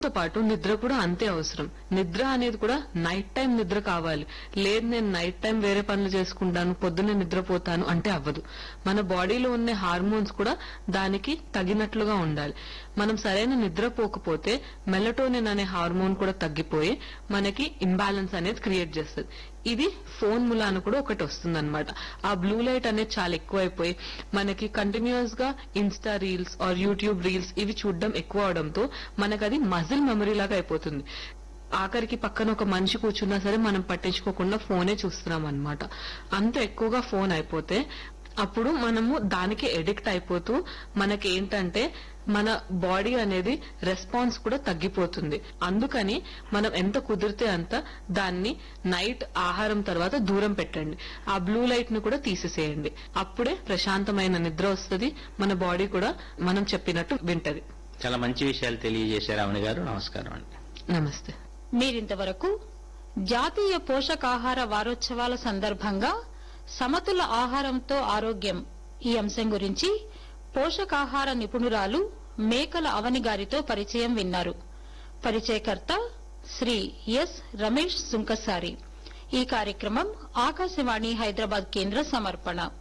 తో పాటు నిద్ర కూడా అంతే అవసరం నిద్ర అనేది కూడా నైట్ టైం నిద్ర కావాలి లేదు నేను నైట్ టైం వేరే పనులు చేసుకుంటాను పొద్దున్నే నిద్రపోతాను అంటే అవ్వదు మన బాడీలో ఉన్న హార్మోన్స్ కూడా దానికి తగినట్లుగా ఉండాలి మనం సరైన నిద్ర పోకపోతే మెలటోనిన్ అనే హార్మోన్ కూడా తగ్గిపోయి మనకి ఇంబ్యాలెన్స్ అనేది క్రియేట్ చేస్తుంది ఇది ఫోన్ ములాన కూడా ఒకటి వస్తుంది ఆ బ్లూ లైట్ అనేది చాలా ఎక్కువైపోయి మనకి కంటిన్యూస్ గా Insta reels or YouTube reels ఇవి చూడడం ఎక్కువ అవడంతో మనకు అది మజిల్ మెమరీ లాగా అయిపోతుంది ఆఖరికి పక్కన ఒక మనిషి కూర్చున్నా సరే మనం పట్టించుకోకుండా ఫోనే చూస్తున్నాం అనమాట అంత ఎక్కువగా ఫోన్ అయిపోతే అప్పుడు మనము దానికి ఎడిక్ట్ అయిపోతూ మనకి ఏంటంటే మన బాడీ అనేది రెస్పాన్స్ కూడా తగ్గిపోతుంది అందుకని మనం ఎంత కుదిరితే అంత దాన్ని నైట్ ఆహారం తర్వాత దూరం పెట్టండి ఆ బ్లూ లైట్ ను కూడా తీసేసేయండి అప్పుడే ప్రశాంతమైన నిద్ర వస్తుంది మన బాడీ కూడా మనం చెప్పినట్టు వింటది చాలా మంచి విషయాలు తెలియజేశారు అవని గారు నమస్కారం అండి నమస్తే మీరింతవరకు జాతీయ పోషకాహార వారోత్సవాల సందర్భంగా సమతుల ఆహారంతో ఆరోగ్యం ఈ అంశం గురించి పోషకాహార నిపుణురాలు మేకల అవని గారితో పరిచయం విన్నారు పరిచయకర్త శ్రీ ఎస్ రమేష్ సుంకసారి ఈ కార్యక్రమం ఆకాశవాణి హైదరాబాద్ కేంద్ర సమర్పణ